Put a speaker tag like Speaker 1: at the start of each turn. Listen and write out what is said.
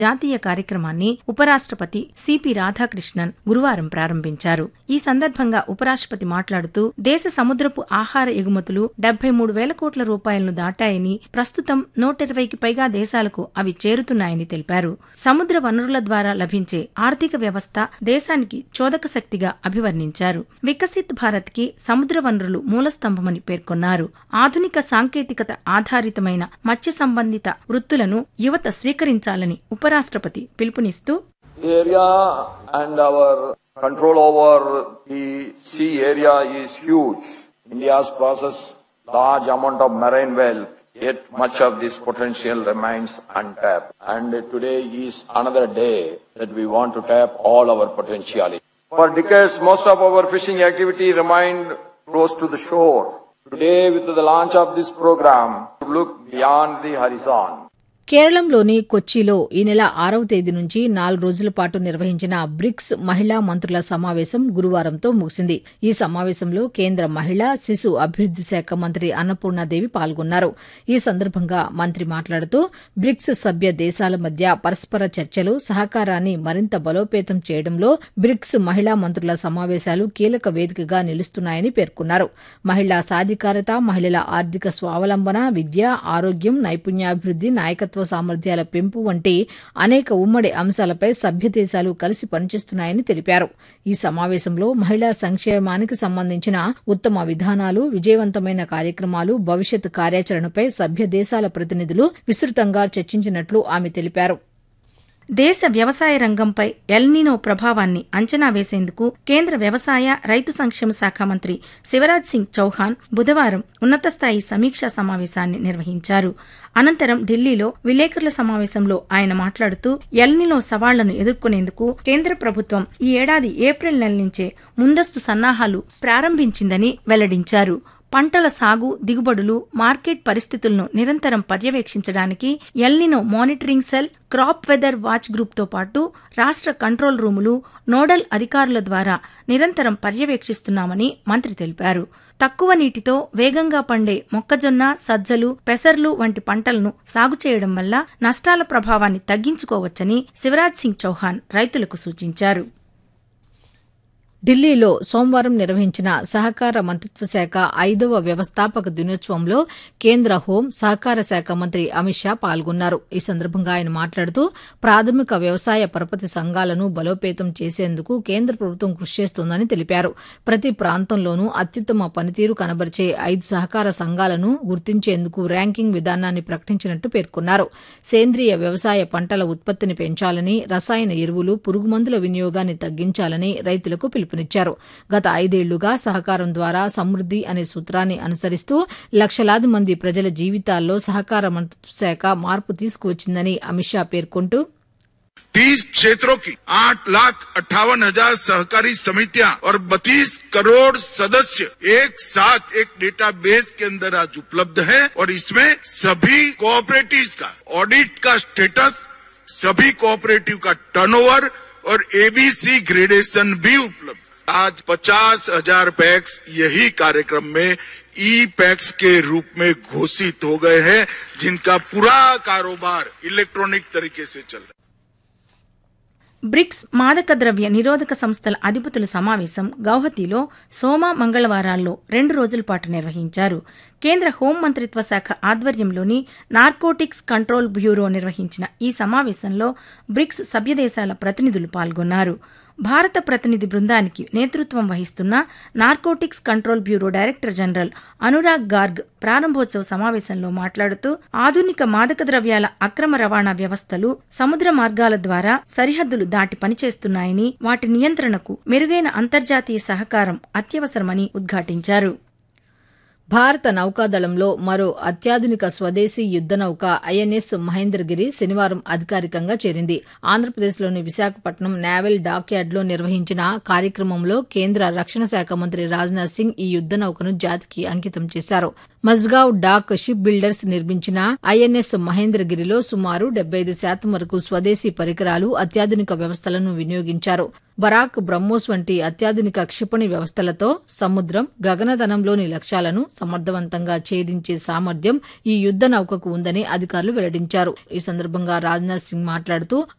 Speaker 1: జాతీయ కార్యక్రమాన్ని ఉపరాష్ట్రపతి సిపి రాధాకృష్ణన్ గురువారం ప్రారంభించారు ఈ సందర్భంగా ఉపరాష్ట్రపతి మాట్లాడుతూ దేశ సముద్రపు ఆహార ఎగుమతులు డెబ్బై మూడు వేల కోట్ల రూపాయలను దాటాయని ప్రస్తుతం నూట ఇరవైకి పైగా దేశాలకు అవి చేరుతున్నాయని తెలిపారు సముద్ర వనరుల ద్వారా లభించే ఆర్థిక వ్యవస్థ దేశానికి చోదక శక్తిగా అభివర్ణించారు వికసిత్ భారత్ కి సముద్ర వనరులు మూలస్తంభమని పేర్కొన్నారు ఆధునిక సాంకేతికత ఆధారితమైన మత్స్య సంబంధిత వృత్తులను యువత స్వీకరించాలని ఉపరాష్ట్రపతి పిలుపునిస్తూ
Speaker 2: The area and our control over the sea area is huge. India's possesses large amount of marine wealth, yet much of this potential remains untapped. And today is another day that we want to tap all our potentiality. For decades, most of our fishing activity remained close to the shore. Today, with the launch of this program, we look beyond the horizon.
Speaker 3: కేరళంలోని కొచ్చిలో ఈ నెల ఆరవ తేదీ నుంచి నాలుగు రోజుల పాటు నిర్వహించిన bricks మహిళా మంత్రుల సమావేశం గురువారంతో ముగిసింది ఈ సమావేశంలో కేంద్ర మహిళా శిశు అభివృద్ది శాఖ మంత్రి అన్నపూర్ణాదేవి పాల్గొన్నారు ఈ సందర్భంగా మంత్రి మాట్లాడుతూ బ్రిక్స్ సభ్య దేశాల మధ్య పరస్పర చర్చలు సహకారాన్ని మరింత బలోపేతం చేయడంలో బ్రిక్స్ మహిళా మంత్రుల సమావేశాలు కీలక వేదికగా నిలుస్తున్నాయని పేర్కొన్నారు మహిళా సాధికారత మహిళల ఆర్థిక స్వావలంబన విద్య ఆరోగ్యం నైపుణ్యాభివృద్ది నాయకత్వ సామర్థ్యాల పెంపు వంటి అనేక ఉమ్మడి అంశాలపై సభ్య దేశాలు కలిసి పనిచేస్తున్నాయని తెలిపారు ఈ సమావేశంలో మహిళా సంక్షేమానికి సంబంధించిన ఉత్తమ విధానాలు విజయవంతమైన కార్యక్రమాలు భవిష్యత్ కార్యాచరణపై సభ్య దేశాల ప్రతినిధులు విస్తృతంగా చర్చించినట్లు ఆమె తెలిపారు
Speaker 1: దేశ వ్యవసాయ రంగంపై ఎల్నినో ప్రభావాన్ని అంచనా వేసేందుకు కేంద్ర వ్యవసాయ రైతు సంక్షేమ శాఖ మంత్రి శివరాజ్ సింగ్ చౌహాన్ బుధవారం ఉన్నతస్థాయి సమీక్షా సమావేశాన్ని నిర్వహించారు అనంతరం ఢిల్లీలో విలేకరుల సమావేశంలో ఆయన మాట్లాడుతూ ఎల్నినో సవాళ్లను ఎదుర్కొనేందుకు కేంద్ర ప్రభుత్వం ఈ ఏడాది ఏప్రిల్ నెల నుంచే ముందస్తు సన్నాహాలు ప్రారంభించిందని వెల్లడించారు పంటల సాగు దిగుబడులు మార్కెట్ పరిస్థితులను నిరంతరం పర్యవేక్షించడానికి El Nino monitoring cell crop weather watch గ్రూప్తో పాటు రాష్ట్ర కంట్రోల్ రూములు నోడల్ అధికారుల ద్వారా నిరంతరం పర్యవేక్షిస్తున్నామని మంత్రి తెలిపారు తక్కువ నీటితో వేగంగా పండే మొక్కజొన్న సజ్జలు పెసర్లు వంటి పంటలను సాగు చేయడం వల్ల నష్టాల ప్రభావాన్ని తగ్గించుకోవచ్చని శివరాజ్ సింగ్ చౌహాన్ రైతులకు సూచించారు
Speaker 3: ఢిల్లీలో సోమవారం నిర్వహించిన సహకార మంత్రిత్వ శాఖ ఐదవ వ్యవస్థాపక దినోత్సవంలో కేంద్ర హోం సహకార శాఖ మంత్రి అమిత్ షా పాల్గొన్నారు ఈ సందర్భంగా ఆయన మాట్లాడుతూ ప్రాథమిక వ్యవసాయ పరపతి సంఘాలను బలోపేతం చేసేందుకు కేంద్ర ప్రభుత్వం కృషి చేస్తోందని తెలిపారు ప్రతి ప్రాంతంలోనూ అత్యుత్తమ పనితీరు కనబరిచే ఐదు సహకార సంఘాలను గుర్తించేందుకు ర్యాంకింగ్ విధానాన్ని ప్రకటించినట్టు పేర్కొన్నారు సేంద్రియ వ్యవసాయ పంటల ఉత్పత్తిని పెంచాలని రసాయన ఎరువులు పురుగుమందుల వినియోగాన్ని తగ్గించాలని రైతులకు పిలుపు పిలుపునిచ్చారు గత ఐదేళ్లుగా సహకారం ద్వారా సమృద్ది అనే సూత్రాన్ని అనుసరిస్తూ లక్షలాది మంది ప్రజల జీవితాల్లో సహకార మంత్రిత్వ శాఖ మార్పు తీసుకువచ్చిందని అమిత్ షా పేర్కొంటూ
Speaker 4: तीस क्षेत्रों की आठ लाख अट्ठावन हजार सहकारी समितियां और बत्तीस करोड़ सदस्य एक साथ एक डेटाबेस के अंदर आज उपलब्ध है और इसमें सभी कोऑपरेटिव्स का ऑडिट का स्टेटस सभी कोऑपरेटिव का टर्नओवर और एबीसी ग्रेडेशन भी उपलब्ध आज पचास हजार पैक्स यही कार्यक्रम में ई पैक्स के रूप में घोषित हो गए हैं जिनका पूरा कारोबार इलेक्ट्रॉनिक तरीके से चल रहा है
Speaker 1: బ్రిక్స్ మాదక ద్రవ్య నిరోధక సంస్థల అధిపతుల సమావేశం గౌహతిలో సోమ మంగళవారాల్లో రెండు రోజుల పాటు నిర్వహించారు కేంద్ర హోం మంత్రిత్వ శాఖ ఆధ్వర్యంలోని నార్కోటిక్స్ కంట్రోల్ బ్యూరో నిర్వహించిన ఈ సమావేశంలో బ్రిక్స్ సభ్యదేశాల ప్రతినిధులు పాల్గొన్నారు భారత ప్రతినిధి బృందానికి నేతృత్వం వహిస్తున్న narcotics control bureau director general Anurag Garg ప్రారంభోత్సవ సమావేశంలో మాట్లాడుతూ ఆధునిక మాదక ద్రవ్యాల అక్రమ రవాణా వ్యవస్థలు సముద్ర మార్గాల ద్వారా సరిహద్దులు దాటి పనిచేస్తున్నాయని వాటి నియంత్రణకు మెరుగైన అంతర్జాతీయ సహకారం అత్యవసరమని ఉద్ఘాటించారు
Speaker 3: భారత నౌకాదళంలో మరో అత్యాధునిక స్వదేశీ యుద్ద నౌక ఐఎన్ఎస్ మహేంద్రగిరి శనివారం అధికారికంగా చేరింది ఆంధ్రప్రదేశ్లోని విశాఖపట్నం నేవల్ డాక్యార్డ్లో నిర్వహించిన కార్యక్రమంలో కేంద్ర రక్షణ శాఖ మంత్రి రాజ్నాథ్ సింగ్ ఈ యుద్ద నౌకను జాతికి అంకితం చేశారు మజ్గావ్ డాక్ షిప్ బిల్డర్స్ నిర్మించిన ఐఎన్ఎస్ మహేంద్రగిరిలో సుమారు డెబ్బై ఐదు శాతం వరకు స్వదేశీ పరికరాలు అత్యాధునిక వ్యవస్థలను వినియోగించారు బరాక్ బ్రహ్మోస్ వంటి అత్యాధునిక క్షిపణి వ్యవస్థలతో సముద్రం గగనతనంలోని లక్ష్యాలను సమర్థవంతంగా ఛేదించే సామర్థ్యం ఈ యుద్ద నౌకకు ఉందని అధికారులు వెల్లడించారు ఈ సందర్భంగా రాజ్నాథ్ సింగ్ మాట్లాడుతూ